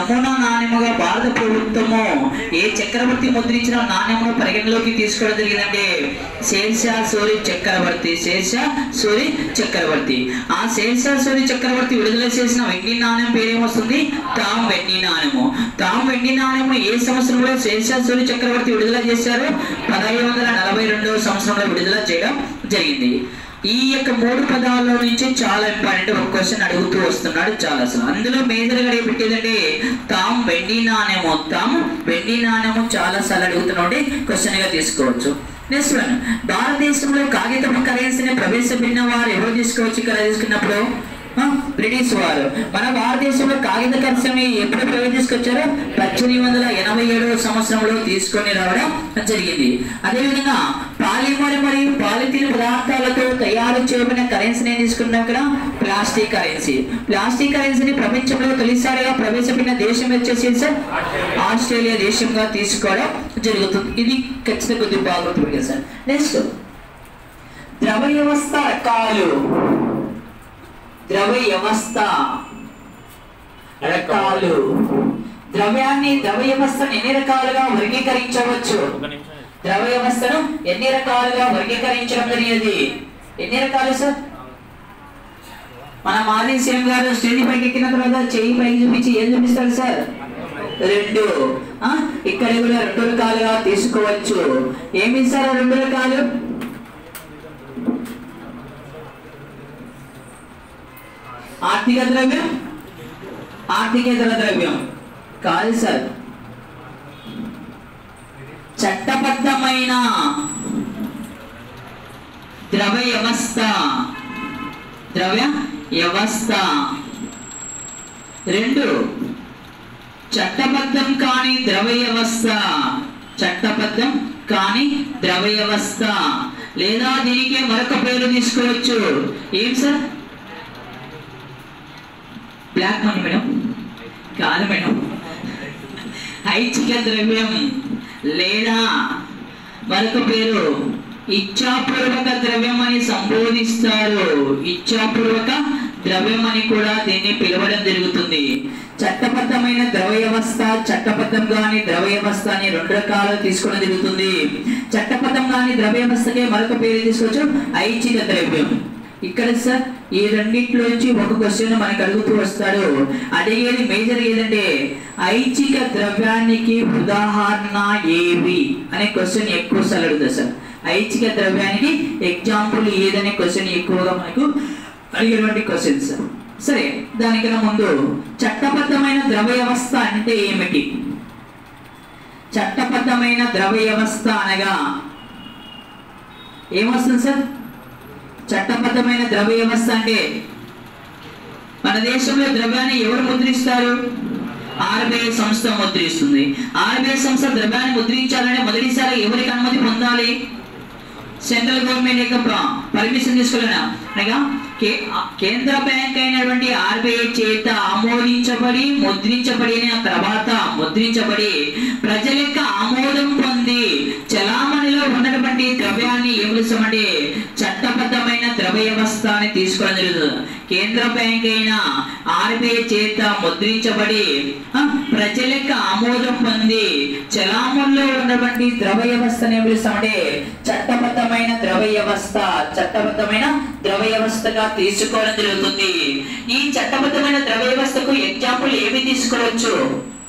నమూనా నాణ్యముగా భారత ప్రభుత్వము ఏ చక్రవర్తి ముద్రించిన నాణ్యమును పరిగణలోకి తీసుకోవడం జరిగిందంటే శేషా సూరి చక్రవర్తి శేషా సూరి చక్రవర్తి ఆ శేషా సూరి చక్రవర్తి విడుదల చేసిన వెండి నాణ్యం పేరేమొస్తుంది తామ్ వెండి నాణ్యము తామ్ వెండి నాణ్యము ఏ సంవత్సరంలో శేషా సూరి చక్రవర్తి విడుదల చేశారు పదహైదు వందల నలభై రెండవ సంవత్సరంలో విడుదల చేయడం జరిగింది ఈ యొక్క మూడు పదాల్లో నుంచి చాలా ఇంపార్టెంట్ ఒక క్వశ్చన్ అడుగుతూ వస్తున్నాడు చాలా అసలు అందులో మేజర్ గా పెట్టేదంటే తాము వెండి నాణ్యము తాము వెండి నాణ్యము చాలా సార్లు అడుగుతున్నాడు క్వశ్చన్ గా తీసుకోవచ్చు నెక్స్ట్ వన్ భారతదేశంలో కాగితపు కరెన్సీని ప్రవేశపెట్టిన వారు ఎవరు తీసుకోవచ్చు ఇక్కడ తీసుకున్నప్పుడు ఆ, బ్రిటిష్ వారు మన భారతదేశంలో కాగిత కరెన్సీని ఎప్పుడు ప్రవేశించుకొచ్చారో పద్దెనిమిది వందల ఎనభై ఏడవ సంవత్సరంలో తీసుకొని రావడం జరిగింది అదేవిధంగా పాలిమర్ మరియు పాలిథిన్ పదార్థాలతో తయారు చేయబడిన కరెన్సీని ఏం తీసుకున్నాం ఇక్కడ ప్లాస్టిక్ కరెన్సీ ప్లాస్టిక్ కరెన్సీని ప్రపంచంలో తొలిసారిగా ప్రవేశపెట్టిన దేశం వచ్చేసి సార్ ఆస్ట్రేలియా దేశంగా తీసుకోవడం జరుగుతుంది ఇది ఖచ్చితంగా కొద్దిగా బాగా గుర్తుపెట్టారు సార్ నెక్స్ట్ ద్రవ వ్యవస్థ రకాలు ద్రవ వ్యవస్థ రకాలు ద్రవ్యాన్ని ద్రవ వ్యవస్థను ఎన్ని రకాలుగా వర్గీకరించవచ్చు ఒక నిమిషం ద్రవ వ్యవస్థను ఎన్ని రకాలుగా వర్గీకరించడం జరిగేది ఎన్ని రకాలు సార్ మన మాజీ సీఎం గారు స్టేజ్ పైకి ఎక్కిన తర్వాత చెయ్యి పైకి చూపించి ఏం చూపిస్తారు సార్ రెండు ఆ ఇక్కడ కూడా రెండు రకాలుగా తీసుకోవచ్చు ఏమి ఇస్తారు రెండు రకాలు ఆర్థిక ద్రవ్యం ఆర్థికేతర ద్రవ్యం కాదు సార్ చట్టబద్ధమైన ద్రవ వ్యవస్థ ద్రవ్య వ్యవస్థ రెండు చట్టబద్ధం కాని ద్రవ వ్యవస్థ చట్టబద్ధం కాని ద్రవ వ్యవస్థ లేదా దీనికి మరొక పేరు తీసుకోవచ్చు ఏం సార్ బ్లాక్ మనీ మేడం కాదు మేడం ఐచ్ఛిక ద్రవ్యం లేదా మరొక పేరు ఇచ్ఛాపూర్వక ద్రవ్యం అని సంబోధిస్తారు ఇచ్ఛాపూర్వక ద్రవ్యం అని కూడా దీన్ని పిలవడం జరుగుతుంది చట్టబద్ధమైన ద్రవ వ్యవస్థ చట్టబద్ధం కాని ద్రవ వ్యవస్థ అని రెండు రకాలు తీసుకోవడం జరుగుతుంది చట్టబద్ధం కాని ద్రవ వ్యవస్థకే మరొక పేరు తీసుకోవచ్చు ఐచ్ఛిక ద్రవ్యం ఇక్కడ సార్ ఈ రెండిట్లోంచి ఒక క్వశ్చన్ మనకు అడుగుతూ వస్తాడు అడిగేది మేజర్ ఏదంటే ఐచ్ఛిక ద్రవ్యానికి ఉదాహరణ ఏవి అనే క్వశ్చన్ ఎక్కువ సార్లు అడుగుతుంది సార్ ఐచ్ఛిక ద్రవ్యానికి ఎగ్జాంపుల్ ఏదనే క్వశ్చన్ ఎక్కువగా మనకు అడిగేటువంటి క్వశ్చన్స్ సరే దానికన్నా ముందు చట్టబద్ధమైన ద్రవ వ్యవస్థ అంటే ఏమిటి చట్టబద్ధమైన ద్రవ వ్యవస్థ అనగా ఏమొస్తుంది సార్ చట్టబద్ధమైన ద్రవ్య వ్యవస్థ అంటే మన దేశంలో ద్రవ్యాన్ని ఎవరు ముద్రిస్తారు ఆర్బీఐ సంస్థ ముద్రిస్తుంది ఆర్బీఐ సంస్థ ద్రవ్యాన్ని ముద్రించాలంటే మొదటిసారి ఎవరికి అనుమతి పొందాలి సెంట్రల్ గవర్నమెంట్ యొక్క పర్మిషన్ తీసుకోలేనా అనగా కే- కేంద్ర బ్యాంక్ అయినటువంటి ఆర్బీఐ చేత ఆమోదించబడి ముద్రించబడిన తర్వాత ముద్రించబడి ప్రజల యొక్క ఆమోదం పొంది చలామణిలో ఉన్నటువంటి ద్రవ్యాన్ని ఏం పిలుస్తామంటే చట్టబద్ధమైన ద్రవ్య వ్యవస్థ అని తీసుకోవడం జరుగుతుంది కేంద్ర బ్యాంక్ అయిన ఆర్బీఐ చేత ముద్రించబడి ఆ, ప్రజల యొక్క ఆమోదం పొంది చలామణిలో ఉన్నటువంటి ద్రవ్య వ్యవస్థను ఏం పిలుస్తామంటే చట్టబద్ధమైన ద్రవ్య వ్యవస్థ చట్టబద్ధమైన ద్రవ్య వ్యవస్థగా తీసుకోవడం జరుగుతుంది ఈ చట్టబద్ధమైన ద్రవ్య వ్యవస్థకు ఎగ్జాంపుల్ ఏమి తీసుకోవచ్చు